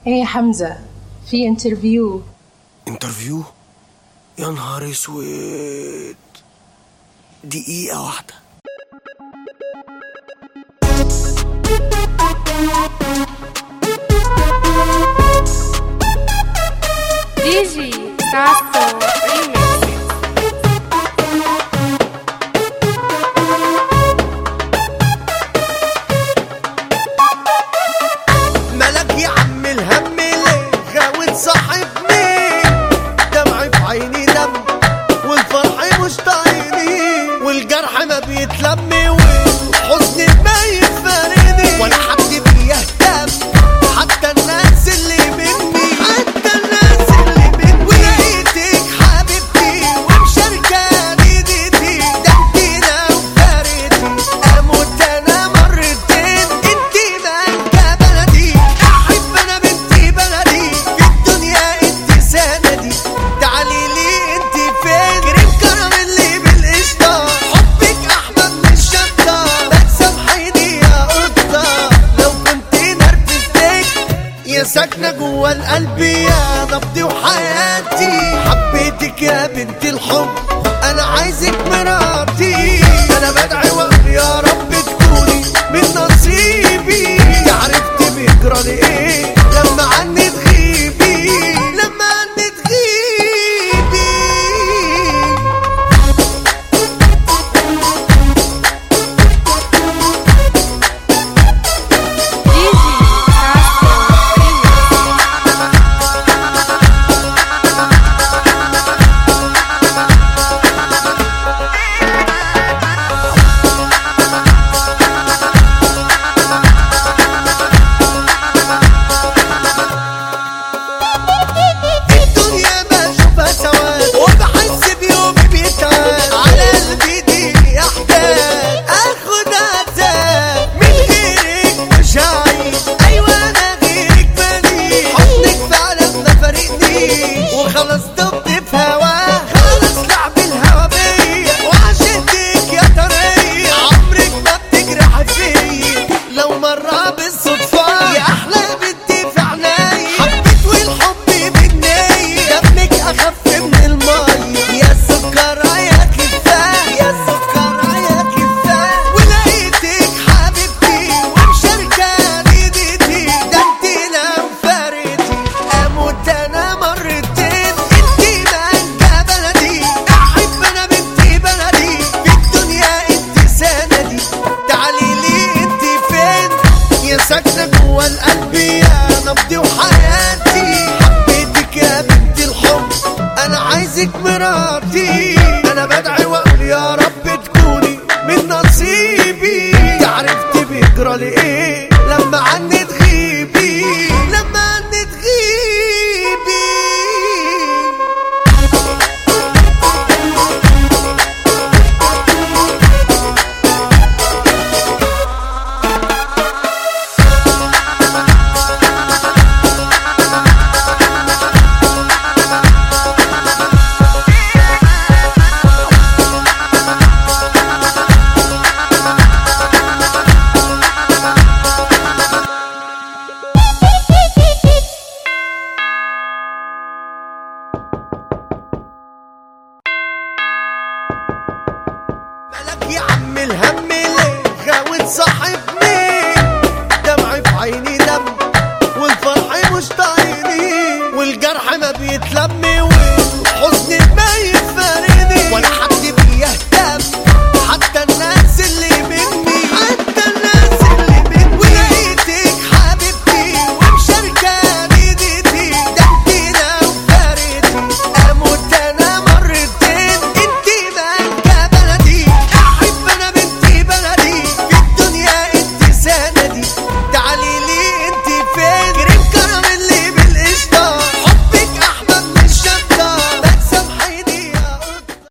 ايه حمزة في انترفيو انترفيو يا نهار اسود دقيقة واحدة Digi Sasso Remix ملك يا عم الهم ليه غاوي صاحب مين دمعي في عيني دم والفرح مش طايقني والجرح ما بيتلم والحزن ما يفارقني ولا حد بيهتم حتى الناس اللي مني حتى الناس اللي مني ولقيتك حبيبتي ومشاركاني ديتي ده انتي لو فارقتي اموت انا مرتين انتي مالكة بلدي احب انا بنتي بلدي في الدنيا انتي سندي تعالي لي انتي فين كريم كرم اللي بالقشطة حبك احمد من الشطة ما تسامحيني يا قطة لو كنت نرفزتك يا ساكنة جوا القلب يا نبضي وحياتي حبيتك يا بنت الحب انا عايزك مراتي انا بدعي واقول يا رب تكوني من نصيبي يا عرفت بيجرى لي ايه لما عني تغيبي لما عني تغيبي Digi Sasso Remix الدنيا بشوفها سواد وبحس بيومي بيتعاد على قلبي دي احداث اخد عذاب من غيرك مش هعيش ايوه انا غيرك ماليش حضنك فعلا ما فارقنيش وخلاص دبت في هواه خلاص لعب الهوا بيا وعشقتك يا طرية عمرك ما بتجرح فيا لو مرة بالصدفة يا أحلى بنتي في عناي حبيت والحب بالنية دمك أخف من المية يا سكر يا كفاية يا سكر يا كفاية ولقيتك حبيبتي ومشاركاني ديتي ده انتي لو فارقتي أموت أنا مرتين انتي مالكة بلدي أحب أنا بنتي بلدي في الدنيا انتي سندي تعالي لي انتي فين يا ساكنة جوا القلب يا نبضي وحياتي حبيتك يا بنت الحب انا عايزك مراتي انا بدعي واقول يا رب تكوني من نصيبي تعرفت بيجرى لي ايه لما عني تغيبي لما عني تغيبي مالك يا عم الهم ليه غاوي صاحب مين دمعي في عيني دم والفرح مش طايقني والجرح ما بيتلم